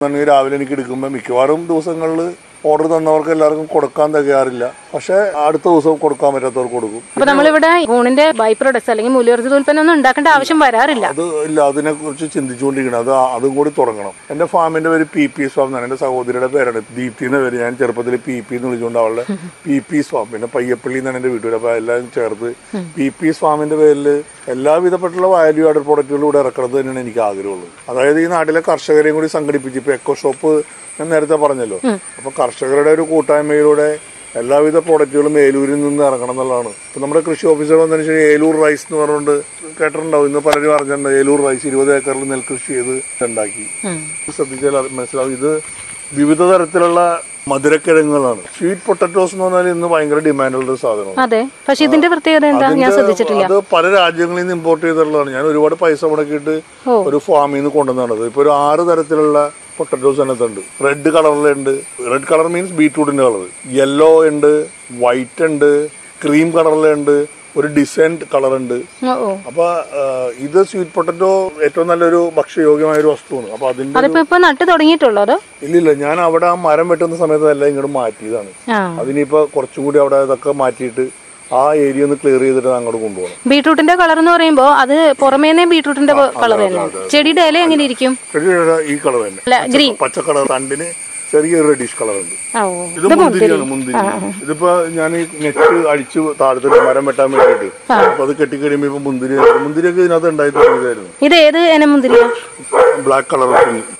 ആണെങ്കിൽ രാവിലെ എനിക്ക് എടുക്കുമ്പോൾ മിക്കവാറും ദിവസങ്ങളിൽ ഓർഡർ തന്നവർക്ക് എല്ലാവർക്കും കൊടുക്കാൻ തികയാറില്ല പക്ഷെ അടുത്ത ദിവസം കൊടുക്കാൻ പറ്റാത്തവർക്ക് കൊടുക്കും അപ്പൊ നമ്മളിവിടെ ഊണിന്റെ ബൈ പ്രൊഡക്ട്സ് അല്ലെങ്കിൽ മൂല്യവർദ്ധിത ഉൽപ്പന്നം ഒന്നും ഉണ്ടാക്കേണ്ട ആവശ്യം വരാറില്ല അത് ഇല്ല അതിനെ കുറിച്ച് ചിന്തിച്ചുകൊണ്ടിരിക്കണം അത് അതും കൂടി തുടങ്ങണം എന്റെ ഫാമിന്റെ പേര് പി പി സ്വാം എന്നാണ് എന്റെ സഹോദരിയുടെ പേരാണ് ദീപ്തി എന്ന പേര് ഞാൻ ചെറുപ്പത്തിൽ പി പി എന്ന് വിളിച്ചുകൊണ്ട് അവളുടെ പി പി സ്വാം പിന്നെ പയ്യപ്പള്ളി എന്നാണ് എന്റെ വീട്ടുപേര് അപ്പൊ എല്ലാം ചേർത്ത് പി പി സ്വാമിന്റെ പേരിൽ എല്ലാവിധപ്പെട്ടുള്ള വാല്യൂ ആഡഡ് പ്രോഡക്റ്റുകളും ഇവിടെ ഇറക്കുന്നത് തന്നെയാണ് എനിക്ക് ആഗ്രഹമുള്ളത് അതായത് ഈ നാട്ടിലെ കർഷകരെയും കൂടി സംഘടിപ്പിച്ച് ഇപ്പൊ എക്കോ ഷോപ്പ് ഞാൻ നേരത്തെ പറഞ്ഞല്ലോ അപ്പൊ കർഷകരുടെ ഒരു കൂട്ടായ്മയിലൂടെ എല്ലാവിധ പ്രോഡക്റ്റുകളും ഏലൂരിൽ നിന്ന് ഇറങ്ങണം എന്നുള്ളതാണ് ഇപ്പൊ നമ്മുടെ കൃഷി ഓഫീസർ വന്നതിന് ശേഷം ഏലൂർ റൈസ് എന്ന് പറഞ്ഞുകൊണ്ട് കേട്ടിട്ടുണ്ടാവും ഇന്ന് പലരും അറിഞ്ഞിട്ടുണ്ട് ഏലൂർ റൈസ് ഇരുപത് ഏക്കറിൽ നെൽകൃഷി ചെയ്ത് ഉണ്ടാക്കി ശ്രദ്ധിച്ചാൽ അത് മനസ്സിലാവും ഇത് വിവിധ തരത്തിലുള്ള മധുരക്കിഴങ്ങുകളാണ് സ്വീറ്റ് പൊട്ടറ്റോസ് എന്ന് പറഞ്ഞാൽ ഇന്ന് ഭയങ്കര ഡിമാൻഡുള്ള ഒരു സാധനമാണ് അതെ പക്ഷെ ഇതിന്റെ പ്രത്യേകത എന്താ ഞാൻ അതിന്റെ- ശ്രദ്ധിച്ചിട്ടില്ല അത് പല രാജ്യങ്ങളിൽ നിന്ന് ഇമ്പോർട്ട് ചെയ്തിട്ടുള്ളതാണ് ഞാൻ ഒരുപാട് പൈസ മുടക്കിയിട്ട് ഒരു ഫാമിൽ നിന്ന് കൊണ്ടുവന്നത് ഇപ്പൊ ഒരു ആറ് തരത്തിലുള്ള പൊട്ടറ്റോസ് അതിനകത്തുണ്ട് റെഡ് കളറിലുണ്ട് റെഡ് കളർ മീൻസ് ബീട്രൂട്ടിന്റെ കളർ യെല്ലോ ഉണ്ട് വൈറ്റ് ഉണ്ട് ക്രീം കളറിലുണ്ട് ഒരു ഡിസൈൻഡ് കളർ ഉണ്ട് ഓ ഓ അപ്പൊ ആ, ഇത് സ്വീറ്റ് പൊട്ടറ്റോ ഏറ്റവും നല്ലൊരു ഭക്ഷ്യയോഗ്യമായ ഒരു വസ്തുവാണ് അപ്പൊ അതിന്റെ അതിപ്പോ ഇപ്പൊ നട്ട് തുടങ്ങിയിട്ടുള്ളോ അതോ ഇല്ലില്ല ഞാൻ അവിടെ ആ മരം വെട്ടുന്ന സമയത്ത് എല്ലാം ഇങ്ങോട്ട് മാറ്റിയതാണ് ആ അതിനിപ്പോ കുറച്ചും കൂടി അവിടെ ഇതൊക്കെ മാറ്റിയിട്ട് ആ ഏരിയ ഒന്ന് ക്ലിയർ ചെയ്തിട്ട് അങ്ങോട്ട് കൊണ്ടുപോകണം ബീട്രൂട്ടിന്റെ കളർ എന്ന് പറയുമ്പോ അത് പുറമേനെ ബീട്രൂട്ടിന്റെ കളർ തന്നെ ചെടിയുടെ ഇല എങ്ങനെ ഇരിക്കും ചെടിയുടെ ഈ കളർ തന്നെ അല്ല ഗ്രീൻ പച്ച കളർ തണ്ടിന് ചെറിയൊരു റെഡിഷ് കളർ ഉണ്ട് ഓ ഇത് മുന്തിരിയാണ് മുന്തിരി ഇതിപ്പോ ഞാൻ ഈ നെറ്റ് അടിച്ചു താഴത്തെ മരം വെട്ടാൻ വേണ്ടിയിട്ട് അപ്പൊ അത് കെട്ടിക്കഴിയുമ്പോ ഇപ്പൊ മുന്തിരി മുന്തിരിയൊക്കെ ഇതിനകത്ത് ഉണ്ടായി തുടങ്ങിയതായിരുന്നു ഇത് ഏത് ഇനം മുന്തിരിയ ബ്ലാക്ക് കളർ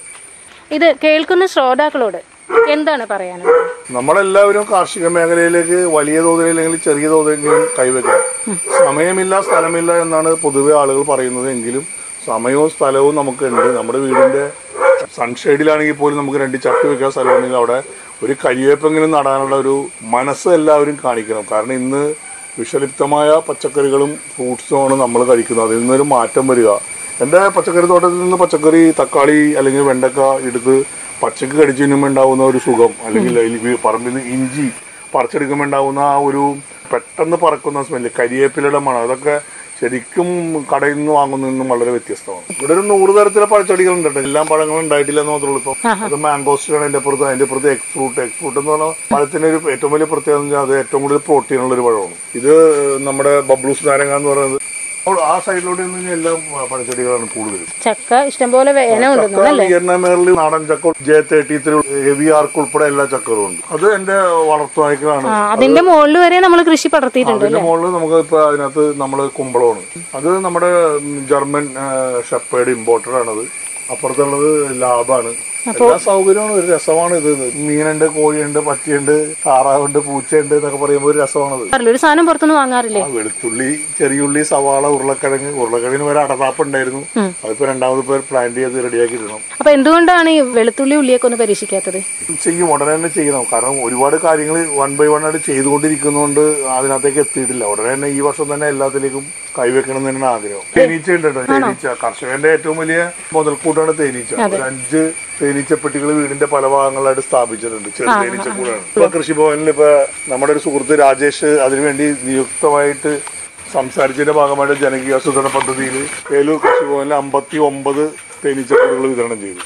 ഇത് കേൾക്കുന്ന ശ്രോതാക്കളോട് എന്താണ് പറയാനുള്ളത് നമ്മളെല്ലാവരും കാർഷിക മേഖലയിലേക്ക് വലിയ തോതിൽ അല്ലെങ്കിൽ ചെറിയ തോതിലെങ്കിലും കൈവയ്ക്കണം സമയമില്ല സ്ഥലമില്ല എന്നാണ് പൊതുവെ ആളുകൾ പറയുന്നത് എങ്കിലും സമയവും സ്ഥലവും നമുക്കുണ്ട് നമ്മുടെ വീടിന്റെ സൺഷെയ്ഡിലാണെങ്കിൽ പോലും നമുക്ക് രണ്ട് ചട്ടി വെക്കാൻ സ്ഥലമുണ്ടെങ്കിൽ അവിടെ ഒരു കരിവേപ്പെങ്കിലും നടാനുള്ള ഒരു മനസ്സ് എല്ലാവരും കാണിക്കണം കാരണം ഇന്ന് വിഷലിപ്തമായ പച്ചക്കറികളും ഫ്രൂട്ട്സുമാണ് നമ്മൾ കഴിക്കുന്നത് അതിൽ നിന്നൊരു മാറ്റം വരിക എൻ്റെ പച്ചക്കറി തോട്ടത്തിൽ നിന്ന് പച്ചക്കറി തക്കാളി അല്ലെങ്കിൽ വെണ്ടക്ക എടുത്ത് പച്ചക്ക് കടിച്ചു തിന്നുമ്പോൾ ഉണ്ടാവുന്ന ഒരു സുഖം അല്ലെങ്കിൽ ഈ പറമ്പിൽ നിന്ന് ഇഞ്ചി പറിച്ചെടുക്കുമ്പോൾ ഉണ്ടാവുന്ന ആ ഒരു പെട്ടെന്ന് പറക്കുന്ന സ്മെല്ല് കരിവേപ്പിലയുടെ മണം അതൊക്കെ ശരിക്കും കടയിൽ നിന്ന് വാങ്ങുന്നതിനും വളരെ വ്യത്യസ്തമാണ് ഇവിടെ ഒരു നൂറ് തരത്തിലെ പഴച്ചെടികളുണ്ട് കേട്ടോ എല്ലാം പഴങ്ങളും ഉണ്ടായിട്ടില്ല എന്ന് മാത്രമേ ഉള്ളൂ ഇപ്പം അത് മാംഗോസ്റ്റാണ് അതിന്റെ അപ്പുറത്ത് അതിന്റെ അപ്പുറത്ത് എഗ് ഫ്രൂട്ട് എഗ് ഫ്രൂട്ട് എന്ന് പറഞ്ഞാൽ പഴത്തിന്റെ ഒരു ഏറ്റവും വലിയ പ്രത്യേകത എന്ന് വെച്ചാൽ അത് ഏറ്റവും കൂടുതൽ പ്രോട്ടീൻ ഉള്ള ഒരു പഴമാണ് ഇത് നമ്മുടെ ബബ്ലൂസ് നാരങ്ങ എന്ന് പറയുന്നത് അപ്പോൾ ആ സൈഡിലൂടെ നിന്ന് കഴിഞ്ഞാൽ എല്ലാം പഴച്ചെടികളാണ് കൂടുതലും ചക്ക ഇഷ്ടംപോലെ വേന ഉണ്ടെന്നു അല്ലേ വിയറ്റ്നാമേറിൽ നാടൻ ചക്ക ജെ തേർട്ടി ത്രീ ഹെവി ആർക്ക് ഉൾപ്പെടെ എല്ലാ ചക്കറും ഉണ്ട് അത് എന്റെ വളർത്തുനായ്ക്കളാണ് ആ അതിന്റെ മുകളിൽ വരെ നമ്മൾ കൃഷി പടർത്തിയിട്ടുണ്ട് അതിന്റെ മുകളിൽ നമുക്ക് ഇപ്പൊ അതിനകത്ത് നമ്മള് കുമ്പളമാണ് അത് നമ്മുടെ ഉം, ജർമ്മൻ ഷപ്പേഡ് ഇമ്പോർട്ടഡ് ആണത് അപ്പുറത്തുള്ളത് ലാബാണ് എല്ലാ സൗകര്യമാണ് ഒരു രസമാണ് ഇത് മീനുണ്ട് കോഴിയുണ്ട് പച്ചയുണ്ട് താറാവുണ്ട് പൂച്ചയുണ്ട് എന്നൊക്കെ പറയുമ്പോൾ ഒരു രസമാണത് ഒരു സാധനം പുറത്തുനിന്ന് വാങ്ങാറില്ലേ ആ വെളുത്തുള്ളി ചെറിയുള്ളി സവാള ഉരുളക്കിഴങ്ങ് ഉരുളക്കിഴങ്ങിന് വരെ അടതാപ്പ് ഉണ്ടായിരുന്നു അതിപ്പോ രണ്ടാമത് പേർ പ്ലാൻ ചെയ്ത് റെഡിയാക്കി ഇടണം അപ്പൊ എന്തുകൊണ്ടാണ് ഈ വെളുത്തുള്ളി ഉള്ളിയൊക്കെ ഒന്ന് പരീക്ഷിക്കാത്തത് ചെയ്യും ഉടനെ തന്നെ ചെയ്യണം കാരണം ഒരുപാട് കാര്യങ്ങൾ വൺ ബൈ വൺ ആയിട്ട് ചെയ്തുകൊണ്ടിരിക്കുന്നതുകൊണ്ട് അതിനകത്തേക്ക് എത്തിയിട്ടില്ല ഉടനെ തന്നെ ഈ വർഷം തന്നെ എല്ലാത്തിലേക്കും കൈവെക്കണം എന്ന് തന്നെയാണ് ആഗ്രഹം തേനീച്ച ഉണ്ട് കേട്ടോ തേനീച്ച കർഷകന്റെ ഏറ്റവും വലിയ മുതൽക്കൂട്ടാണ് തേനീച്ച ഒരു അഞ്ച് തേനീച്ചപ്പെട്ടികൾ വീടിന്റെ പല ഭാഗങ്ങളിലായിട്ട് സ്ഥാപിച്ചിട്ടുണ്ട് ചെറു തേനീച്ചക്കൂടാണ് ഇപ്പൊ കൃഷിഭവനിൽ ഇപ്പൊ നമ്മുടെ ഒരു സുഹൃത്ത് രാജേഷ് അതിനുവേണ്ടി നിയുക്തമായിട്ട് സംസാരിച്ചതിന്റെ ഭാഗമായിട്ട് ജനകീയ ആസൂത്രണ പദ്ധതിയിൽ വേലൂർ കൃഷിഭവനിൽ അമ്പത്തി ഒമ്പത് തേനീച്ചക്കൂടുകൾ വിതരണം ചെയ്തു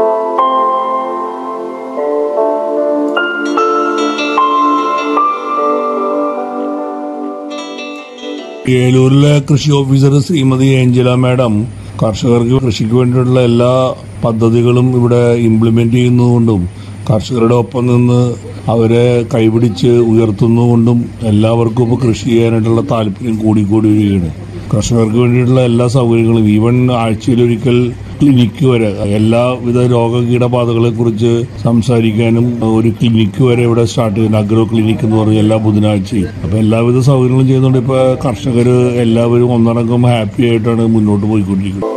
ഏലൂരിലെ കൃഷി ഓഫീസർ ശ്രീമതി ഏഞ്ചല മാഡം കർഷകർക്ക് കൃഷിക്ക് വേണ്ടിയിട്ടുള്ള എല്ലാ പദ്ധതികളും ഇവിടെ ഇംപ്ലിമെന്റ് ചെയ്യുന്നതുകൊണ്ടും കർഷകരുടെ ഒപ്പം നിന്ന് അവരെ കൈപിടിച്ച് ഉയർത്തുന്നതുകൊണ്ടും എല്ലാവർക്കും ഇപ്പോൾ കൃഷി ചെയ്യാനായിട്ടുള്ള താല്പര്യം കൂടിക്കൂടി വരികയാണ് കർഷകർക്ക് വേണ്ടിയിട്ടുള്ള എല്ലാ സൗകര്യങ്ങളും ഈവൻ ആഴ്ചയിലൊരിക്കൽ ക്ലിനിക്ക് വരെ എല്ലാവിധ രോഗകീടബാധകളെ കുറിച്ച് സംസാരിക്കാനും ഒരു ക്ലിനിക്ക് വരെ ഇവിടെ സ്റ്റാർട്ട് ചെയ്യുന്നു അഗ്രോ ക്ലിനിക്ക് എന്ന് പറഞ്ഞ എല്ലാ ബുധനാഴ്ചയും അപ്പൊ എല്ലാവിധ സൗകര്യങ്ങളും ചെയ്യുന്നുണ്ട് ഇപ്പൊ കർഷകർ എല്ലാവരും ഒന്നടങ്കം ഹാപ്പി ആയിട്ടാണ് മുന്നോട്ട് പോയിക്കൊണ്ടിരിക്കുന്നത്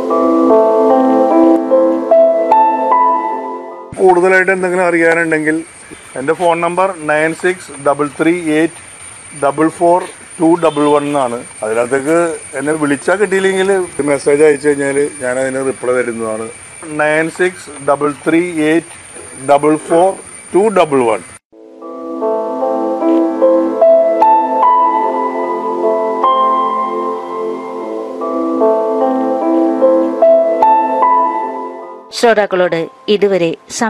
കൂടുതലായിട്ട് എന്തെങ്കിലും അറിയാനുണ്ടെങ്കിൽ എൻ്റെ phone number nine six double three eight double four two double one എന്നാണ് അതിനകത്തേക്ക് എന്നെ വിളിച്ചാൽ കിട്ടിയില്ലെങ്കിൽ മെസ്സേജ് അയച്ചു കഴിഞ്ഞാൽ ഞാൻ അതിന് റിപ്ലൈ തരുന്നതാണ് nine six double three eight double four two double one ശ്രോതാക്കൾ ശ്രോതാക്കളോട് ഇതുവരെ